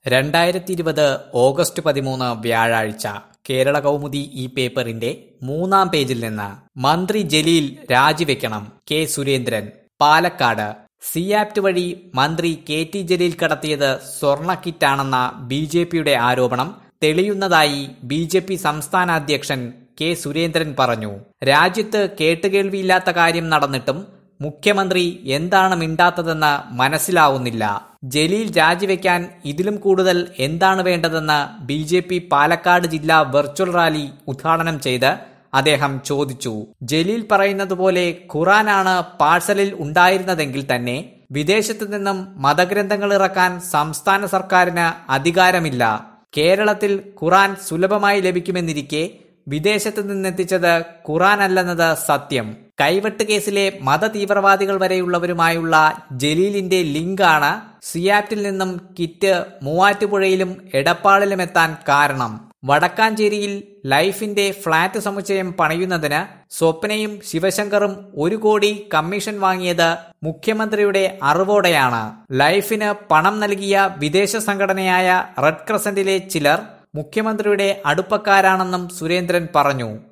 രണ്ടായിരത്തി ഇരുപത് ഓഗസ്റ്റ് പതിമൂന്ന് വ്യാഴാഴ്ച കേരള കൗമുദി ഈ പേപ്പറിന്റെ മൂന്നാം പേജിൽ നിന്ന് മന്ത്രി ജലീൽ രാജിവെക്കണം കെ സുരേന്ദ്രൻ പാലക്കാട് സിയാപ്റ്റ് വഴി മന്ത്രി കെ ടി ജലീൽ കടത്തിയത് സ്വർണ്ണ കിറ്റാണെന്ന ബി ജെ പിയുടെ ആരോപണം തെളിയുന്നതായി ബി ജെ പി സംസ്ഥാന അധ്യക്ഷൻ കെ സുരേന്ദ്രൻ പറഞ്ഞു രാജ്യത്ത് കേട്ടുകേൾവിയില്ലാത്ത കാര്യം നടന്നിട്ടും മുഖ്യമന്ത്രി എന്താണ് മിണ്ടാത്തതെന്ന് മനസ്സിലാവുന്നില്ല ജലീൽ രാജിവെക്കാൻ ഇതിലും കൂടുതൽ എന്താണ് വേണ്ടതെന്ന് ബി ജെ പി പാലക്കാട് ജില്ലാ വെർച്വൽ റാലി ഉദ്ഘാടനം ചെയ്ത് അദ്ദേഹം ചോദിച്ചു ജലീൽ പറയുന്നത് പോലെ ഖുറാനാണ് പാഴ്സലിൽ ഉണ്ടായിരുന്നതെങ്കിൽ തന്നെ വിദേശത്തു നിന്നും മതഗ്രന്ഥങ്ങൾ ഇറക്കാൻ സംസ്ഥാന സർക്കാരിന് അധികാരമില്ല കേരളത്തിൽ ഖുറാൻ സുലഭമായി ലഭിക്കുമെന്നിരിക്കെ വിദേശത്ത് നിന്നെത്തിച്ചത് ഖുറാൻ അല്ലെന്നത് സത്യം കൈവെട്ട് കേസിലെ മത തീവ്രവാദികൾ വരെയുള്ളവരുമായുള്ള ജലീലിന്റെ ലിങ്കാണ് സിയാറ്റിൽ നിന്നും കിറ്റ് മൂവാറ്റുപുഴയിലും എടപ്പാളിലും എത്താൻ കാരണം വടക്കാഞ്ചേരിയിൽ ലൈഫിന്റെ ഫ്ളാറ്റ് സമുച്ചയം പണിയുന്നതിന് സ്വപ്നയും ശിവശങ്കറും ഒരു കോടി കമ്മീഷൻ വാങ്ങിയത് മുഖ്യമന്ത്രിയുടെ അറിവോടെയാണ് ലൈഫിന് പണം നൽകിയ വിദേശ സംഘടനയായ റെഡ് ക്രസന്റിലെ ചിലർ മുഖ്യമന്ത്രിയുടെ അടുപ്പക്കാരാണെന്നും സുരേന്ദ്രൻ പറഞ്ഞു